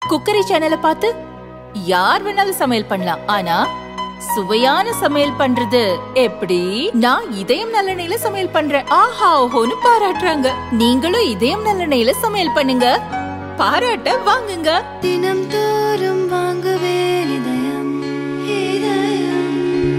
cookery சேனலை பார்த்து யார் வேணாலும் சமையல் பண்ணலாம் ஆனா சுவையான சமையல் பண்றது எப்படி நான் இதயம் நல்லெண்ணெயில சமையல் பண்றேன் ஆஹா ஓஹோன்னு பாராட்டுறாங்க நீங்களும் இதயம் நல்லெண்ணெயில சமையல் பண்ணுங்க பாராட்ட வாங்குங்க தினம் தோறும் வாங்குவே இதயம் இதயம்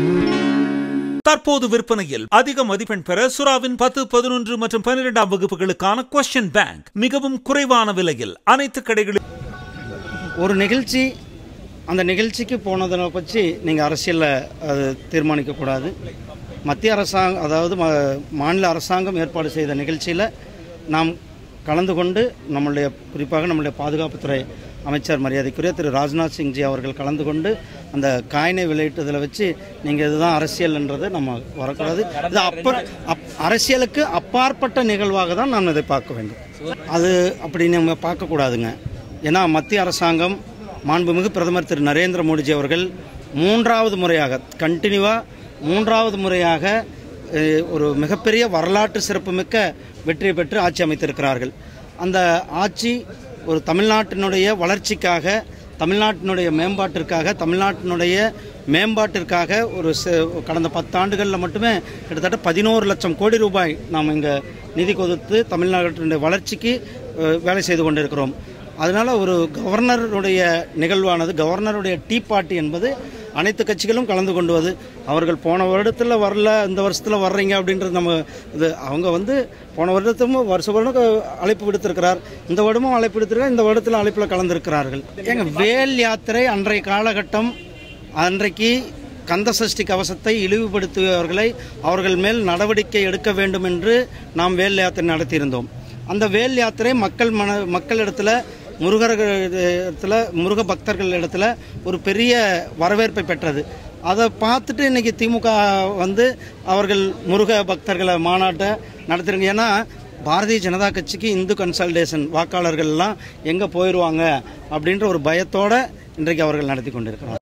தற்போது விற்பனையில் அதிக மதிப்பெண் பெற சுறாவின் பத்து பதினொன்று மற்றும் பன்னிரெண்டாம் வகுப்புகளுக்கான கொஸ்டின் பேங்க் மிகவும் குறைவான விலையில் அனைத்து கடைகளிலும் ஒரு நிகழ்ச்சி அந்த நிகழ்ச்சிக்கு போனதை பற்றி நீங்கள் அரசியலில் அது தீர்மானிக்கக்கூடாது மத்திய அரசாங்கம் அதாவது ம- மாநில அரசாங்கம் ஏற்பாடு செய்த நிகழ்ச்சியில் நாம் கலந்து கொண்டு நம்மளுடைய குறிப்பாக நம்மளுடைய பாதுகாப்புத்துறை அமைச்சர் மரியாதைக்குரிய திரு ராஜ்நாத் சிங்ஜி அவர்கள் கலந்து கொண்டு அந்த காயினை வெளியிட்டதில் வச்சு நீங்கள் இதுதான் அரசியல்ன்றது நம்ம வரக்கூடாது இது அப்ப அப் அரசியலுக்கு அப்பாற்பட்ட நிகழ்வாக தான் நாம் இதை பார்க்க வேண்டும் அது அப்படி நம்ம பார்க்கக்கூடாதுங்க ஏன்னா மத்திய அரசாங்கம் மாண்புமிகு பிரதமர் திரு நரேந்திர மோடிஜி அவர்கள் மூன்றாவது முறையாக கண்டினியூவாக மூன்றாவது முறையாக அஹ், ஒரு மிகப்பெரிய வரலாற்று சிறப்புமிக்க வெற்றி பெற்று ஆட்சி அமைத்திருக்கிறார்கள் அந்த ஆட்சி ஒரு தமிழ்நாட்டினுடைய வளர்ச்சிக்காக தமிழ்நாட்டினுடைய மேம்பாட்டிற்காக தமிழ்நாட்டினுடைய மேம்பாட்டிற்காக ஒரு ச- கடந்த பத்தாண்டுகளில் மட்டுமே கிட்டத்தட்ட பதினோரு லட்சம் கோடி ரூபாய் நாம் இங்கே நிதி கொடுத்து தமிழ்நாட்டினுடைய வளர்ச்சிக்கு அஹ், வேலை செய்து கொண்டிருக்கிறோம் அதனால ஒரு கவர்னருடைய நிகழ்வானது கவர்னருடைய டீ பார்ட்டி என்பது அனைத்து கட்சிகளும் கலந்து கொண்டுவது அவர்கள் போன வருடத்தில் வரல இந்த வருஷத்தில் வர்றீங்க அப்படின்றது நம்ம இது அவங்க வந்து போன வருடத்தும் வருஷ வருடம் க- அழைப்பு விடுத்திருக்கிறார் இந்த வருடமும் அழைப்பு விடுத்திருக்கார் இந்த வருடத்தில் அழைப்பில் கலந்திருக்கிறார்கள் ஏங்க வேல் யாத்திரை அன்றைய காலகட்டம் அன்றைக்கு கந்த சஷ்டி கவசத்தை இழிவுபடுத்தியவர்களை அவர்கள் மேல் நடவடிக்கை எடுக்க வேண்டும் என்று நாம் வேல் யாத்திரை நடத்தியிருந்தோம் அந்த வேல் யாத்திரை மக்கள் மன மக்களிடத்தில் முருகர்கள் இடத்துல முருக பக்தர்கள் இடத்துல ஒரு பெரிய வரவேற்பை பெற்றது அதை பார்த்துட்டு இன்னைக்கு திமுக வந்து அவர்கள் முருக பக்தர்களை மாநாட்டை நடத்துறீங்க ஏன்னா பாரதிய ஜனதா கட்சிக்கு இந்து கன்சல்டேஷன் வாக்காளர்கள் எல்லாம் எங்கே போயிடுவாங்க அப்படின்ற ஒரு பயத்தோட இன்றைக்கு அவர்கள் நடத்தி கொண்டிருக்கிறார்கள்